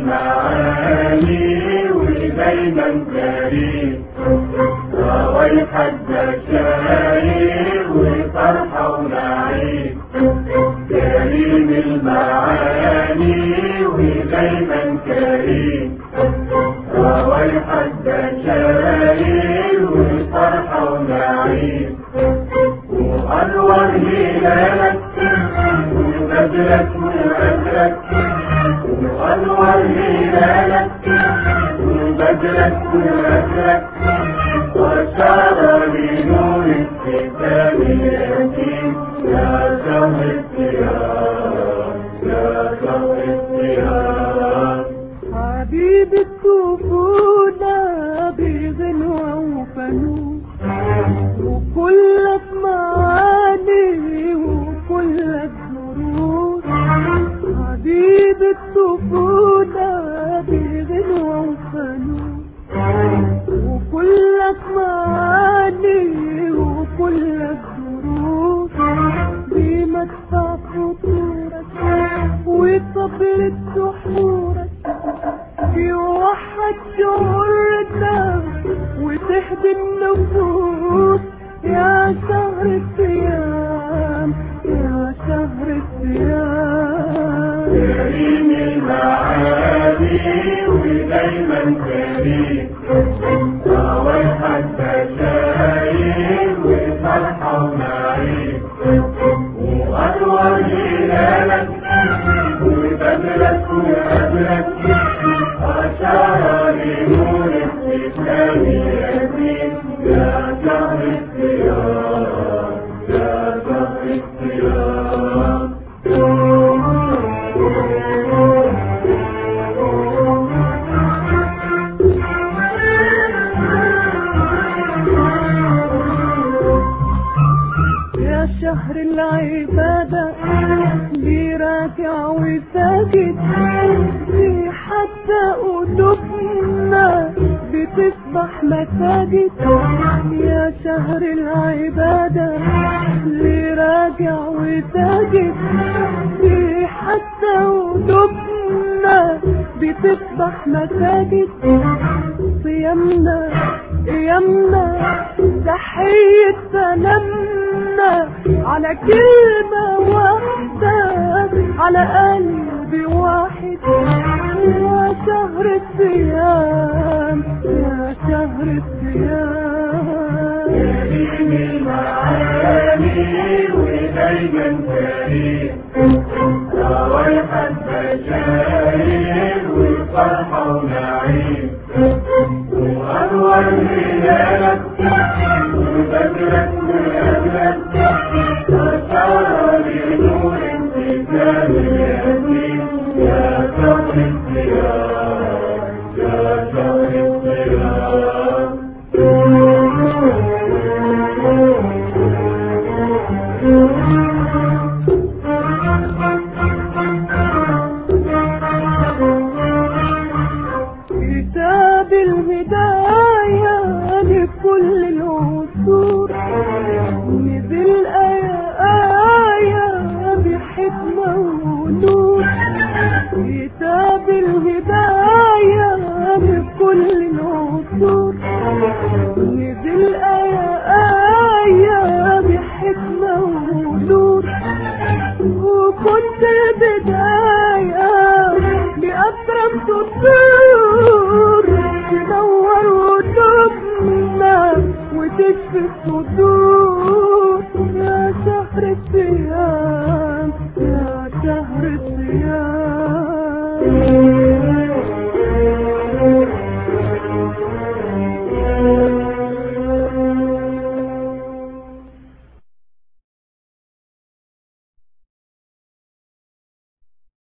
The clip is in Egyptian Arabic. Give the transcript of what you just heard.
المعاني ودايما كريم روايحك بشاير وفرحة ونعيم كريم المعاني ودايما كريم روايحك بشاير وفرحة ونعيم وأنور هلالك وبدرك وأدرك وأنور هلالك وبدرك وأدرك وأشار بنور الكتاب اليتيم يا شهر الصيام يا شهر الصيام حبيب الطفولة بغنوة وفنون وكلك معاني وكلك دروس حبيب الطفولة بغنوة وفنون وكلك معاني وكلك دروس بمدفع فطورك وصبر سحورك يوحد شعورنا وتهدي النفوس يا شهر الصيام يا شهر الصيام كريم المعاني ودايما كريم روايحك بشاير وفرحة ونعيم وأنور هلالك وبدرك وأدرك أشار لنور الإسلام اليتيم يا شهر الصيام يا شهر الصيام يا شهر العبادة براكع وساجد في حتى قلوبنا بتصبح مساجد يا شهر العبادة براكع وساجد في حتى قلوبنا بتصبح مساجد صيامنا قيامنا تحية سلامنا على كلمة واحدة على قلب واحد يا شهر الصيام يا شهر الصيام كريم المعاني ودايما كريم روايحك بشاير وفرحة ونعيم وأنور هلالك وبدرك وأدرك أشار لنور الكتاب اليتيم يا شهر الصيام يا شهر الصيام كتاب الهداية لكل العصور نزل آية آية بحكمة ونور كتاب الهداية لكل العصور نزل آية آية بحكمة ونور وكنت البداية بأكرم سطور تنور قلوبنا وتشفي الصدور يا شهر الصيام يا شهر الصيام